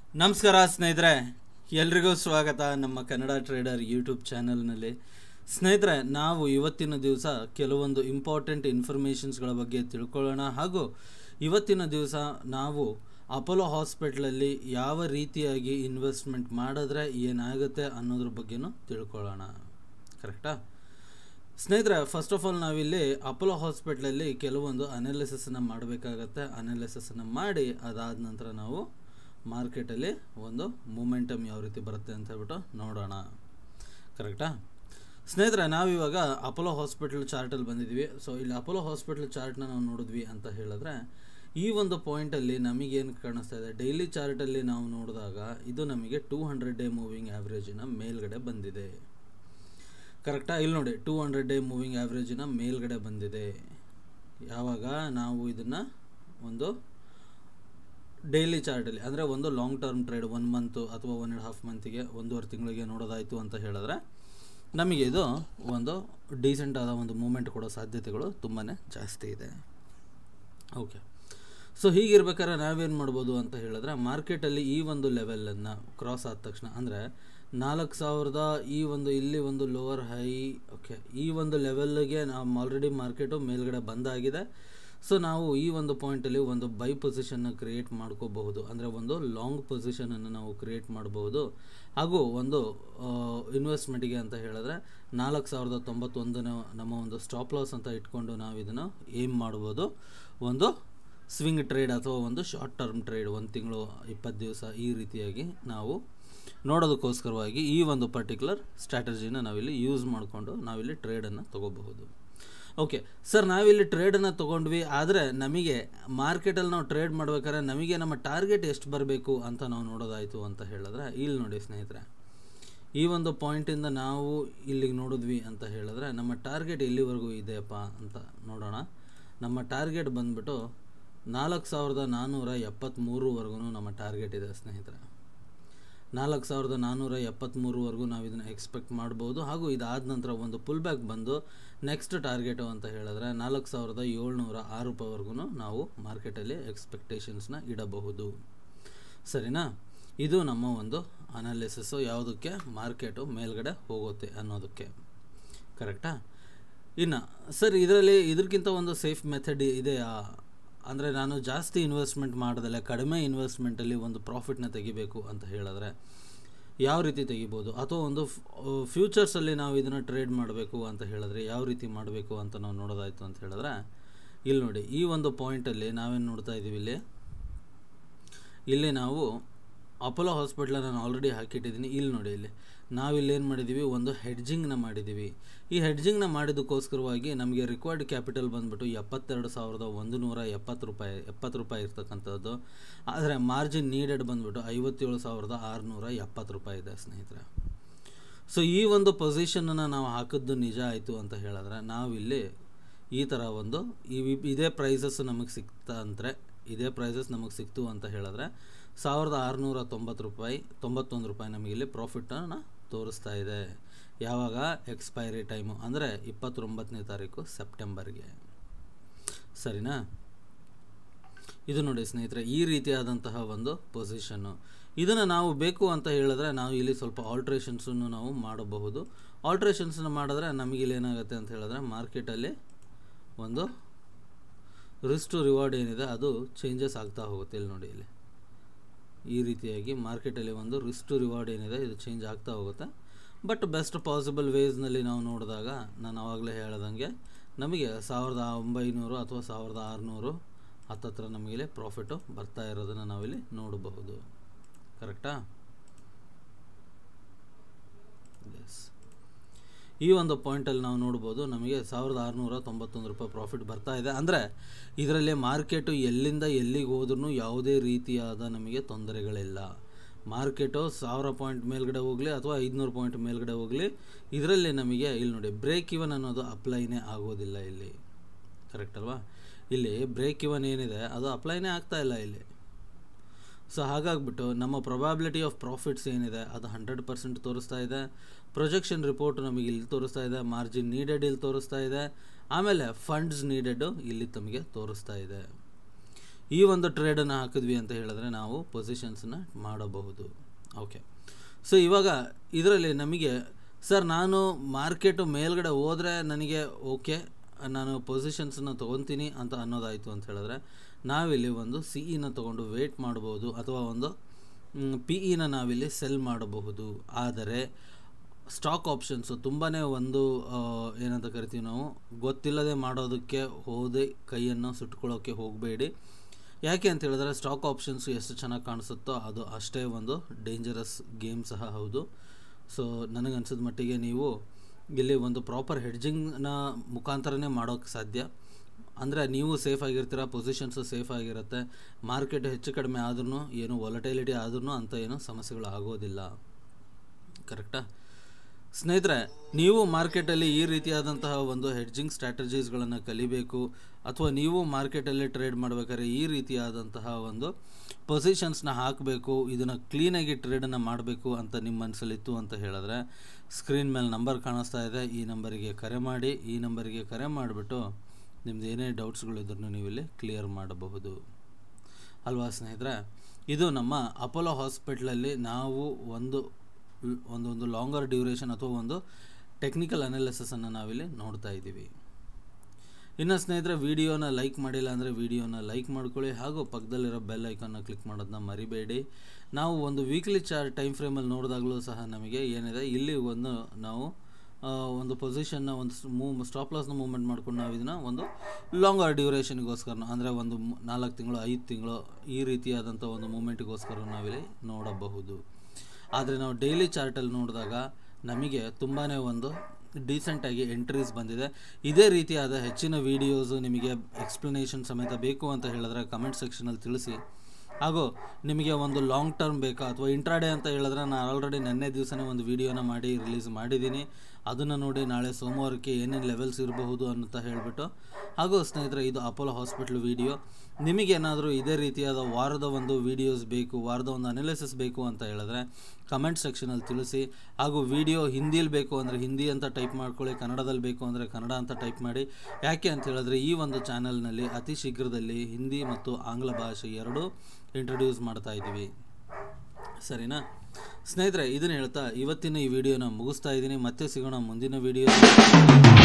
ನಮಸ್ಕಾರ ಸ್ನೇಹಿತರೆ ಎಲ್ರಿಗೂ ಸ್ವಾಗತ ನಮ್ಮ ಕನ್ನಡ ಟ್ರೇಡರ್ ಯೂಟ್ಯೂಬ್ ಚಾನಲ್ನಲ್ಲಿ ಸ್ನೇಹಿತರೆ ನಾವು ಇವತ್ತಿನ ದಿವಸ ಕೆಲವೊಂದು ಇಂಪಾರ್ಟೆಂಟ್ ಇನ್ಫಾರ್ಮೇಷನ್ಸ್ಗಳ ಬಗ್ಗೆ ತಿಳ್ಕೊಳ್ಳೋಣ ಹಾಗೂ ಇವತ್ತಿನ ದಿವಸ ನಾವು ಅಪೋಲೋ ಹಾಸ್ಪಿಟ್ಲಲ್ಲಿ ಯಾವ ರೀತಿಯಾಗಿ ಇನ್ವೆಸ್ಟ್ಮೆಂಟ್ ಮಾಡಿದ್ರೆ ಏನಾಗುತ್ತೆ ಅನ್ನೋದ್ರ ಬಗ್ಗೆನೂ ತಿಳ್ಕೊಳ್ಳೋಣ ಕರೆಕ್ಟಾ ಸ್ನೇಹಿತರೆ ಫಸ್ಟ್ ಆಫ್ ಆಲ್ ನಾವಿಲ್ಲಿ ಅಪೋಲೋ ಹಾಸ್ಪಿಟ್ಲಲ್ಲಿ ಕೆಲವೊಂದು ಅನಾಲಿಸಿಸನ್ನು ಮಾಡಬೇಕಾಗತ್ತೆ ಅನಾಲಿಸಿಸನ್ನು ಮಾಡಿ ಅದಾದ ನಂತರ ನಾವು ಮಾರ್ಕೆಟಲ್ಲಿ ಒಂದು ಮೂಮೆಂಟಮ್ ಯಾವ ರೀತಿ ಬರುತ್ತೆ ಅಂತ ಹೇಳ್ಬಿಟ್ಟು ನೋಡೋಣ ಕರೆಕ್ಟಾ ಸ್ನೇಹಿತರೆ ನಾವಿವಾಗ ಅಪೋಲೋ ಹಾಸ್ಪಿಟಲ್ ಚಾರ್ಟಲ್ಲಿ ಬಂದಿದ್ವಿ ಸೊ ಇಲ್ಲಿ ಅಪೋಲೋ ಹಾಸ್ಪಿಟಲ್ ಚಾರ್ಟ್ನ ನಾವು ನೋಡಿದ್ವಿ ಅಂತ ಹೇಳಿದ್ರೆ ಈ ಒಂದು ಪಾಯಿಂಟಲ್ಲಿ ನಮಗೇನು ಕಾಣಿಸ್ತಾ ಇದೆ ಡೈಲಿ ಚಾರ್ಟಲ್ಲಿ ನಾವು ನೋಡಿದಾಗ ಇದು ನಮಗೆ ಟೂ ಹಂಡ್ರೆಡ್ ಡೇ ಮೂವಿಂಗ್ ಆ್ಯಾವ್ರೇಜಿನ ಮೇಲ್ಗಡೆ ಬಂದಿದೆ ಕರೆಕ್ಟಾ ಇಲ್ಲಿ ನೋಡಿ ಟೂ ಹಂಡ್ರೆಡ್ ಡೇ ಮೂವಿಂಗ್ ಆ್ಯಾವ್ರೇಜಿನ ಮೇಲ್ಗಡೆ ಬಂದಿದೆ ಯಾವಾಗ ನಾವು ಇದನ್ನು ಒಂದು ಡೈಲಿ ಚಾರ್ಟಲ್ಲಿ ಅಂದರೆ ಒಂದು long term trade one month ಅಥವಾ ಒನ್ ಆ್ಯಂಡ್ ಹಾಫ್ ಮಂತಿಗೆ ಒಂದೂವರೆ ತಿಂಗಳಿಗೆ ನೋಡೋದಾಯಿತು ಅಂತ ಹೇಳಿದ್ರೆ ನಮಗೆ ಇದು ಒಂದು ಡೀಸೆಂಟ್ ಆದ ಒಂದು ಮೂಮೆಂಟ್ ಕೊಡೋ ಸಾಧ್ಯತೆಗಳು ತುಂಬಾ ಜಾಸ್ತಿ ಇದೆ ಓಕೆ ಸೊ ಹೀಗಿರ್ಬೇಕಾದ್ರೆ ನಾವೇನು ಮಾಡ್ಬೋದು ಅಂತ ಹೇಳಿದ್ರೆ ಮಾರ್ಕೆಟಲ್ಲಿ ಈ ಒಂದು ಲೆವೆಲನ್ನು ಕ್ರಾಸ್ ಆದ ತಕ್ಷಣ ಅಂದರೆ ನಾಲ್ಕು ಸಾವಿರದ ಈ ಒಂದು ಇಲ್ಲಿ ಒಂದು ಲೋವರ್ ಹೈ ಓಕೆ ಈ ಒಂದು ಲೆವೆಲ್ಗೆ ನಾವು ಆಲ್ರೆಡಿ ಮಾರ್ಕೆಟು ಮೇಲ್ಗಡೆ ಬಂದಾಗಿದೆ ಸೊ ನಾವು ಈ ಒಂದು ಪಾಯಿಂಟಲ್ಲಿ ಒಂದು ಬೈ ಪೊಸಿಷನ್ನ ಕ್ರಿಯೇಟ್ ಮಾಡ್ಕೋಬಹುದು ಅಂದರೆ ಒಂದು ಲಾಂಗ್ ಪೊಸಿಷನನ್ನು ನಾವು ಕ್ರಿಯೇಟ್ ಮಾಡಬಹುದು ಹಾಗೂ ಒಂದು ಇನ್ವೆಸ್ಟ್ಮೆಂಟಿಗೆ ಅಂತ ಹೇಳಿದ್ರೆ ನಾಲ್ಕು ಸಾವಿರದ ತೊಂಬತ್ತೊಂದನ ನಮ್ಮ ಒಂದು ಸ್ಟಾಪ್ ಲಾಸ್ ಅಂತ ಇಟ್ಕೊಂಡು ನಾವು ಇದನ್ನು ಏಮ್ ಮಾಡ್ಬೋದು ಒಂದು ಸ್ವಿಂಗ್ ಟ್ರೇಡ್ ಅಥವಾ ಒಂದು ಶಾರ್ಟ್ ಟರ್ಮ್ ಟ್ರೇಡ್ ಒಂದು ತಿಂಗಳು ಇಪ್ಪತ್ತು ದಿವಸ ಈ ರೀತಿಯಾಗಿ ನಾವು ನೋಡೋದಕ್ಕೋಸ್ಕರವಾಗಿ ಈ ಒಂದು ಪರ್ಟಿಕ್ಯುಲರ್ ಸ್ಟ್ರಾಟಜಿನ ನಾವಿಲ್ಲಿ ಯೂಸ್ ಮಾಡಿಕೊಂಡು ನಾವಿಲ್ಲಿ ಟ್ರೇಡನ್ನು ತೊಗೋಬಹುದು ಓಕೆ ಸರ್ ನಾವಿಲ್ಲಿ ಟ್ರೇಡನ್ನು ತೊಗೊಂಡ್ವಿ ಆದರೆ ನಮಗೆ ಮಾರ್ಕೆಟಲ್ಲಿ ನಾವು ಟ್ರೇಡ್ ಮಾಡ್ಬೇಕಾದ್ರೆ ನಮಗೆ ನಮ್ಮ ಟಾರ್ಗೆಟ್ ಎಷ್ಟು ಬರಬೇಕು ಅಂತ ನಾವು ನೋಡೋದಾಯಿತು ಅಂತ ಹೇಳಿದ್ರೆ ಇಲ್ಲಿ ನೋಡಿ ಸ್ನೇಹಿತರೆ ಈ ಒಂದು ಪಾಯಿಂಟಿಂದ ನಾವು ಇಲ್ಲಿಗೆ ನೋಡಿದ್ವಿ ಅಂತ ಹೇಳಿದ್ರೆ ನಮ್ಮ ಟಾರ್ಗೆಟ್ ಎಲ್ಲಿವರೆಗೂ ಇದೆಯಪ್ಪ ಅಂತ ನೋಡೋಣ ನಮ್ಮ ಟಾರ್ಗೆಟ್ ಬಂದ್ಬಿಟ್ಟು ನಾಲ್ಕು ಸಾವಿರದ ನಾನ್ನೂರ ಎಪ್ಪತ್ತ್ಮೂರುವರೆಗೂ ನಮ್ಮ ಟಾರ್ಗೆಟ್ ಇದೆ ಸ್ನೇಹಿತರೆ ನಾಲ್ಕು ಸಾವಿರದ ನಾನ್ನೂರ ಎಪ್ಪತ್ತ್ಮೂರುವರೆಗೂ ನಾವು ಇದನ್ನು ಎಕ್ಸ್ಪೆಕ್ಟ್ ಮಾಡ್ಬೋದು ಹಾಗೂ ಇದಾದ ನಂತರ ಒಂದು ಪುಲ್ ಬ್ಯಾಕ್ ಬಂದು ನೆಕ್ಸ್ಟ್ ಟಾರ್ಗೆಟು ಅಂತ ಹೇಳಿದ್ರೆ ನಾಲ್ಕು ಸಾವಿರದ ಏಳ್ನೂರ ಆರು ರೂಪಾಯಿವರೆಗೂ ನಾವು ಮಾರ್ಕೆಟಲ್ಲಿ ಎಕ್ಸ್ಪೆಕ್ಟೇಷನ್ಸ್ನ ಇಡಬಹುದು ಸರಿನಾ ಇದು ನಮ್ಮ ಒಂದು ಅನಾಲಿಸಿಸು ಯಾವುದಕ್ಕೆ ಮಾರ್ಕೆಟು ಮೇಲ್ಗಡೆ ಹೋಗುತ್ತೆ ಅನ್ನೋದಕ್ಕೆ ಕರೆಕ್ಟಾ ಇನ್ನು ಸರ್ ಇದರಲ್ಲಿ ಇದಕ್ಕಿಂತ ಒಂದು ಸೇಫ್ ಮೆಥಡ್ ಇದೆಯಾ ಅಂದರೆ ನಾನು ಜಾಸ್ತಿ ಇನ್ವೆಸ್ಟ್ಮೆಂಟ್ ಮಾಡೋದಲ್ಲ ಕಡಿಮೆ ಇನ್ವೆಸ್ಟ್ಮೆಂಟಲ್ಲಿ ಒಂದು ಪ್ರಾಫಿಟ್ನ ತೆಗಿಬೇಕು ಅಂತ ಹೇಳಿದ್ರೆ ಯಾವ ರೀತಿ ತೆಗಿಬೋದು ಅಥವಾ ಒಂದು ಫ್ಯೂಚರ್ಸಲ್ಲಿ ನಾವು ಇದನ್ನು ಟ್ರೇಡ್ ಮಾಡಬೇಕು ಅಂತ ಹೇಳಿದ್ರೆ ಯಾವ ರೀತಿ ಮಾಡಬೇಕು ಅಂತ ನಾವು ನೋಡೋದಾಯಿತು ಅಂತ ಹೇಳಿದ್ರೆ ಇಲ್ಲಿ ನೋಡಿ ಈ ಒಂದು ಪಾಯಿಂಟಲ್ಲಿ ನಾವೇನು ನೋಡ್ತಾ ಇದ್ದೀವಿ ಇಲ್ಲಿ ಇಲ್ಲಿ ನಾವು ಅಪೋಲೋ ಹಾಸ್ಪಿಟ್ಲನ್ನು ನಾನು ಆಲ್ರೆಡಿ ಹಾಕಿಟ್ಟಿದ್ದೀನಿ ಇಲ್ಲಿ ನೋಡಿ ಇಲ್ಲಿ ನಾವಿಲ್ಲಿ ಏನು ಮಾಡಿದ್ದೀವಿ ಒಂದು ಹೆಡ್ಜಿಂಗ್ನ ಮಾಡಿದ್ದೀವಿ ಈ ಹೆಡ್ಜಿಂಗ್ನ ಮಾಡಿದ್ದಕ್ಕೋಸ್ಕರವಾಗಿ ನಮಗೆ ರಿಕ್ವೈರ್ಡ್ ಕ್ಯಾಪಿಟಲ್ ಬಂದುಬಿಟ್ಟು ಎಪ್ಪತ್ತೆರಡು ಸಾವಿರದ ಒಂದು ನೂರ ಎಪ್ಪತ್ತು ರೂಪಾಯಿ ಎಪ್ಪತ್ತು ರೂಪಾಯಿ ಇರ್ತಕ್ಕಂಥದ್ದು ಆದರೆ ಮಾರ್ಜಿನ್ ನೀಡೆಡ್ ಬಂದುಬಿಟ್ಟು ಐವತ್ತೇಳು ಸಾವಿರದ ಆರುನೂರ ಎಪ್ಪತ್ತು ರೂಪಾಯಿ ಇದೆ ಸ್ನೇಹಿತರೆ ಸೊ ಈ ಒಂದು ಪೊಸಿಷನನ್ನು ನಾವು ಹಾಕಿದ್ದು ನಿಜ ಆಯಿತು ಅಂತ ಹೇಳಿದ್ರೆ ನಾವಿಲ್ಲಿ ಈ ಥರ ಒಂದು ಈ ಇದೇ ಪ್ರೈಸಸ್ ನಮಗೆ ಸಿಕ್ತಾ ಅಂದರೆ ಇದೇ ಪ್ರೈಸಸ್ ನಮಗೆ ಸಿಕ್ತು ಅಂತ ಹೇಳಿದ್ರೆ ಸಾವಿರದ ಆರುನೂರ ತೊಂಬತ್ತು ರೂಪಾಯಿ ತೊಂಬತ್ತೊಂದು ರೂಪಾಯಿ ನಮಗೆ ಇಲ್ಲಿ ಪ್ರಾಫಿಟನ್ನು ತೋರಿಸ್ತಾ ಇದೆ ಯಾವಾಗ ಎಕ್ಸ್ಪೈರಿ ಟೈಮು ಅಂದರೆ ಇಪ್ಪತ್ತೊಂಬತ್ತನೇ ತಾರೀಕು ಸೆಪ್ಟೆಂಬರ್ಗೆ ಸರಿನಾ ಇದು ನೋಡಿ ಸ್ನೇಹಿತರೆ ಈ ರೀತಿಯಾದಂತಹ ಒಂದು ಪೊಸಿಷನ್ನು ಇದನ್ನು ನಾವು ಬೇಕು ಅಂತ ಹೇಳಿದ್ರೆ ನಾವು ಇಲ್ಲಿ ಸ್ವಲ್ಪ ಆಲ್ಟ್ರೇಷನ್ಸನ್ನು ನಾವು ಮಾಡಬಹುದು ಆಲ್ಟ್ರೇಷನ್ಸನ್ನು ಮಾಡಿದ್ರೆ ನಮಗೆ ಇಲ್ಲಿ ಏನಾಗುತ್ತೆ ಅಂತ ಹೇಳಿದ್ರೆ ಮಾರ್ಕೆಟಲ್ಲಿ ಒಂದು ರಿಸ್ಟ್ ಟು ರಿವಾರ್ಡ್ ಏನಿದೆ ಅದು ಚೇಂಜಸ್ ಆಗ್ತಾ ಹೋಗುತ್ತೆ ಇಲ್ಲಿ ನೋಡಿ ಇಲ್ಲಿ ಈ ರೀತಿಯಾಗಿ ಮಾರ್ಕೆಟಲ್ಲಿ ಒಂದು ರಿಸ್ಟ್ ಟು ರಿವಾರ್ಡ್ ಏನಿದೆ ಇದು ಚೇಂಜ್ ಆಗ್ತಾ ಹೋಗುತ್ತೆ ಬಟ್ ಬೆಸ್ಟ್ ಪಾಸಿಬಲ್ ವೇಸ್ನಲ್ಲಿ ನಾವು ನೋಡಿದಾಗ ನಾನು ಆವಾಗಲೇ ಹೇಳ್ದಂಗೆ ನಮಗೆ ಸಾವಿರದ ಒಂಬೈನೂರು ಅಥವಾ ಸಾವಿರದ ಆರುನೂರು ಹತ್ತತ್ರ ನಮಗೆ ಪ್ರಾಫಿಟು ಬರ್ತಾ ಇರೋದನ್ನು ನಾವಿಲ್ಲಿ ನೋಡಬಹುದು ಕರೆಕ್ಟಾ ಎಸ್ ಈ ಒಂದು ಪಾಯಿಂಟಲ್ಲಿ ನಾವು ನೋಡ್ಬೋದು ನಮಗೆ ಸಾವಿರದ ಆರುನೂರ ತೊಂಬತ್ತೊಂದು ರೂಪಾಯಿ ಪ್ರಾಫಿಟ್ ಬರ್ತಾ ಇದೆ ಅಂದರೆ ಇದರಲ್ಲಿ ಮಾರ್ಕೆಟು ಎಲ್ಲಿಂದ ಎಲ್ಲಿಗೆ ಹೋದ್ರೂ ಯಾವುದೇ ರೀತಿಯಾದ ನಮಗೆ ತೊಂದರೆಗಳಿಲ್ಲ ಮಾರ್ಕೆಟು ಸಾವಿರ ಪಾಯಿಂಟ್ ಮೇಲ್ಗಡೆ ಹೋಗಲಿ ಅಥವಾ ಐದುನೂರು ಪಾಯಿಂಟ್ ಮೇಲ್ಗಡೆ ಹೋಗಲಿ ಇದರಲ್ಲಿ ನಮಗೆ ಇಲ್ಲಿ ನೋಡಿ ಬ್ರೇಕ್ ಇವನ್ ಅನ್ನೋದು ಅಪ್ಲೈನೇ ಆಗೋದಿಲ್ಲ ಇಲ್ಲಿ ಕರೆಕ್ಟ್ ಅಲ್ವಾ ಇಲ್ಲಿ ಬ್ರೇಕ್ ಇವನ್ ಏನಿದೆ ಅದು ಅಪ್ಲೈನೇ ಆಗ್ತಾ ಇಲ್ಲ ಇಲ್ಲಿ ಸೊ ಹಾಗಾಗ್ಬಿಟ್ಟು ನಮ್ಮ ಪ್ರೊಬಾಬಿಲಿಟಿ ಆಫ್ ಪ್ರಾಫಿಟ್ಸ್ ಏನಿದೆ ಅದು ಹಂಡ್ರೆಡ್ ಪರ್ಸೆಂಟ್ ತೋರಿಸ್ತಾ ಇದೆ ಪ್ರೊಜೆಕ್ಷನ್ ರಿಪೋರ್ಟ್ ನಮಗೆ ಇಲ್ಲಿ ತೋರಿಸ್ತಾ ಇದೆ ಮಾರ್ಜಿನ್ ನೀಡೆಡ್ ಇಲ್ಲಿ ತೋರಿಸ್ತಾ ಇದೆ ಆಮೇಲೆ ಫಂಡ್ಸ್ ನೀಡೆಡ್ ಇಲ್ಲಿ ತಮಗೆ ತೋರಿಸ್ತಾ ಇದೆ ಈ ಒಂದು ಟ್ರೇಡನ್ನು ಹಾಕಿದ್ವಿ ಅಂತ ಹೇಳಿದ್ರೆ ನಾವು ಪೊಸಿಷನ್ಸನ್ನ ಮಾಡಬಹುದು ಓಕೆ ಸೊ ಇವಾಗ ಇದರಲ್ಲಿ ನಮಗೆ ಸರ್ ನಾನು ಮಾರ್ಕೆಟು ಮೇಲ್ಗಡೆ ಹೋದರೆ ನನಗೆ ಓಕೆ ನಾನು ಪೊಸಿಷನ್ಸನ್ನ ತೊಗೊತೀನಿ ಅಂತ ಅನ್ನೋದಾಯಿತು ಅಂತ ಹೇಳಿದ್ರೆ ನಾವಿಲ್ಲಿ ಒಂದು ಸಿ ಇನ ತೊಗೊಂಡು ವೇಟ್ ಮಾಡ್ಬೋದು ಅಥವಾ ಒಂದು ಪಿ ಇನ ನಾವಿಲ್ಲಿ ಸೆಲ್ ಮಾಡಬಹುದು ಆದರೆ ಸ್ಟಾಕ್ ಆಪ್ಷನ್ಸು ತುಂಬಾ ಒಂದು ಆ, ಏನಂತ ಕರಿತೀವಿ ನಾವು ಗೊತ್ತಿಲ್ಲದೆ ಮಾಡೋದಕ್ಕೆ ಹೋದೆ ಕೈಯನ್ನು ಸುಟ್ಕೊಳ್ಳೋಕ್ಕೆ ಹೋಗಬೇಡಿ ಯಾಕೆ ಅಂತ ಹೇಳಿದ್ರೆ ಸ್ಟಾಕ್ ಆಪ್ಷನ್ಸ್ ಎಷ್ಟು ಚೆನ್ನಾಗಿ ಕಾಣಿಸುತ್ತೋ ಅದು ಅಷ್ಟೇ ಒಂದು ಡೇಂಜರಸ್ ಗೇಮ್ ಸಹ ಹೌದು ಸೊ ನನಗನ್ಸಿದ ಮಟ್ಟಿಗೆ ನೀವು ಇಲ್ಲಿ ಒಂದು ಪ್ರಾಪರ್ ಹೆಡ್ಜಿಂಗ್ನ ಮುಖಾಂತರನೇ ಮಾಡೋಕ್ಕೆ ಸಾಧ್ಯ ಅಂದರೆ ನೀವು ಸೇಫ್ ಆಗಿರ್ತೀರ ಪೊಸಿಷನ್ಸು ಸೇಫ್ ಆಗಿರುತ್ತೆ ಮಾರ್ಕೆಟ್ ಹೆಚ್ಚು ಕಡಿಮೆ ಆದ್ರೂ ಏನು ವಾಲಟೈಲಿಟಿ ಆದ್ರೂ ಅಂಥ ಏನು ಸಮಸ್ಯೆಗಳು ಆಗೋದಿಲ್ಲ ಕರೆಕ್ಟಾ ಸ್ನೇಹಿತರೆ ನೀವು ಮಾರ್ಕೆಟಲ್ಲಿ ಈ ರೀತಿಯಾದಂತಹ ಒಂದು ಹೆಡ್ಜಿಂಗ್ ಸ್ಟ್ರಾಟಜೀಸ್ಗಳನ್ನು ಕಲಿಬೇಕು ಅಥವಾ ನೀವು ಮಾರ್ಕೆಟಲ್ಲಿ ಟ್ರೇಡ್ ಮಾಡಬೇಕಾದ್ರೆ ಈ ರೀತಿಯಾದಂತಹ ಒಂದು ಪೊಸಿಷನ್ಸ್ನ ಹಾಕಬೇಕು ಇದನ್ನು ಕ್ಲೀನಾಗಿ ಟ್ರೇಡನ್ನು ಮಾಡಬೇಕು ಅಂತ ನಿಮ್ಮ ಮನಸ್ಸಲ್ಲಿತ್ತು ಅಂತ ಹೇಳಿದ್ರೆ ಸ್ಕ್ರೀನ್ ಮೇಲೆ ನಂಬರ್ ಕಾಣಿಸ್ತಾ ಇದೆ ಈ ನಂಬರಿಗೆ ಕರೆ ಮಾಡಿ ಈ ನಂಬರಿಗೆ ಕರೆ ಮಾಡಿಬಿಟ್ಟು ನಿಮ್ದು ಏನೇ ಡೌಟ್ಸ್ಗಳಿದ್ರೂ ನೀವು ಇಲ್ಲಿ ಕ್ಲಿಯರ್ ಮಾಡಬಹುದು ಅಲ್ವಾ ಸ್ನೇಹಿತರೆ ಇದು ನಮ್ಮ ಅಪೋಲೋ ಹಾಸ್ಪಿಟ್ಲಲ್ಲಿ ನಾವು ಒಂದು ಒಂದೊಂದು ಲಾಂಗರ್ ಡ್ಯೂರೇಷನ್ ಅಥವಾ ಒಂದು ಟೆಕ್ನಿಕಲ್ ಅನಾಲಿಸಿಸನ್ನು ನಾವಿಲ್ಲಿ ನೋಡ್ತಾ ಇದ್ದೀವಿ ಇನ್ನು ಸ್ನೇಹಿತರೆ ವಿಡಿಯೋನ ಲೈಕ್ ಮಾಡಿಲ್ಲ ಅಂದರೆ ವಿಡಿಯೋನ ಲೈಕ್ ಮಾಡ್ಕೊಳ್ಳಿ ಹಾಗೂ ಪಕ್ಕದಲ್ಲಿರೋ ಬೆಲ್ ಐಕಾನ್ನ ಕ್ಲಿಕ್ ಮಾಡೋದನ್ನ ಮರಿಬೇಡಿ ನಾವು ಒಂದು ವೀಕ್ಲಿ ಚಾರ್ಟ್ ಟೈಮ್ ಫ್ರೇಮಲ್ಲಿ ನೋಡಿದಾಗಲೂ ಸಹ ನಮಗೆ ಏನಿದೆ ಇಲ್ಲಿ ಒಂದು ನಾವು ಆ, ಒಂದು ಪೊಸಿಷನ್ನ ಒಂದು ಮೂವ್ ಸ್ಟಾಪ್ ಲಾಸ್ನ ಮೂವ್ಮೆಂಟ್ ಮಾಡ್ಕೊಂಡು ನಾವು ಇದನ್ನು ಒಂದು ಲಾಂಗರ್ ಡ್ಯೂರೇಷನ್ಗೋಸ್ಕರ ಅಂದರೆ ಒಂದು ಮು- ನಾಲ್ಕು ತಿಂಗಳು ಐದು ತಿಂಗಳು ಈ ರೀತಿಯಾದಂಥ ಒಂದು ಮೂಮೆಂಟಿಗೋಸ್ಕರ ನಾವಿಲ್ಲಿ ನೋಡಬಹುದು ಆದರೆ ನಾವು ಡೈಲಿ ಚಾರ್ಟಲ್ಲಿ ನೋಡಿದಾಗ ನಮಗೆ ತುಂಬಾ ಒಂದು ಡೀಸೆಂಟಾಗಿ ಎಂಟ್ರೀಸ್ ಬಂದಿದೆ ಇದೇ ರೀತಿಯಾದ ಹೆಚ್ಚಿನ ವೀಡಿಯೋಸು ನಿಮಗೆ ಎಕ್ಸ್ಪ್ಲನೇಷನ್ ಸಮೇತ ಬೇಕು ಅಂತ ಹೇಳಿದ್ರೆ ಕಮೆಂಟ್ ಸೆಕ್ಷನಲ್ಲಿ ತಿಳಿಸಿ ಹಾಗೂ ನಿಮಗೆ ಒಂದು ಲಾಂಗ್ ಟರ್ಮ್ ಬೇಕಾ ಅಥವಾ ಇಂಟ್ರಾಡೇ ಅಂತ ಹೇಳಿದ್ರೆ ನಾನು ಆಲ್ರೆಡಿ ನೆನ್ನೆ ದಿವಸನೇ ಒಂದು ವೀಡಿಯೋನ ಮಾಡಿ ರಿಲೀಸ್ ಮಾಡಿದ್ದೀನಿ ಅದನ್ನು ನೋಡಿ ನಾಳೆ ಸೋಮವಾರಕ್ಕೆ ಏನೇನು ಲೆವೆಲ್ಸ್ ಇರಬಹುದು ಅಂತ ಹೇಳಿಬಿಟ್ಟು ಹಾಗೂ ಸ್ನೇಹಿತರೆ ಇದು ಅಪೋಲೋ ಹಾಸ್ಪಿಟ್ಲ್ ವೀಡಿಯೋ ನಿಮಗೇನಾದರೂ ಇದೇ ರೀತಿಯಾದ ವಾರದ ಒಂದು ವೀಡಿಯೋಸ್ ಬೇಕು ವಾರದ ಒಂದು ಅನಾಲಿಸಿಸ್ ಬೇಕು ಅಂತ ಹೇಳಿದ್ರೆ ಕಮೆಂಟ್ ಸೆಕ್ಷನಲ್ಲಿ ತಿಳಿಸಿ ಹಾಗೂ ವಿಡಿಯೋ ಹಿಂದಿಲಿ ಬೇಕು ಅಂದರೆ ಹಿಂದಿ ಅಂತ ಟೈಪ್ ಮಾಡ್ಕೊಳ್ಳಿ ಕನ್ನಡದಲ್ಲಿ ಬೇಕು ಅಂದರೆ ಕನ್ನಡ ಅಂತ ಟೈಪ್ ಮಾಡಿ ಯಾಕೆ ಅಂತ ಹೇಳಿದ್ರೆ ಈ ಒಂದು ಚಾನಲ್ನಲ್ಲಿ ಅತಿ ಶೀಘ್ರದಲ್ಲಿ ಹಿಂದಿ ಮತ್ತು ಆಂಗ್ಲ ಭಾಷೆ ಎರಡೂ ಇಂಟ್ರೊಡ್ಯೂಸ್ ಮಾಡ್ತಾ ಇದ್ದೀವಿ ಸರಿನಾ ಸ್ನೇಹಿತರೆ ಇದನ್ನು ಹೇಳ್ತಾ ಇವತ್ತಿನ ಈ ವಿಡಿಯೋನ ಮುಗಿಸ್ತಾ ಇದ್ದೀನಿ ಮತ್ತೆ ಸಿಗೋಣ ಮುಂದಿನ ವಿಡಿಯೋ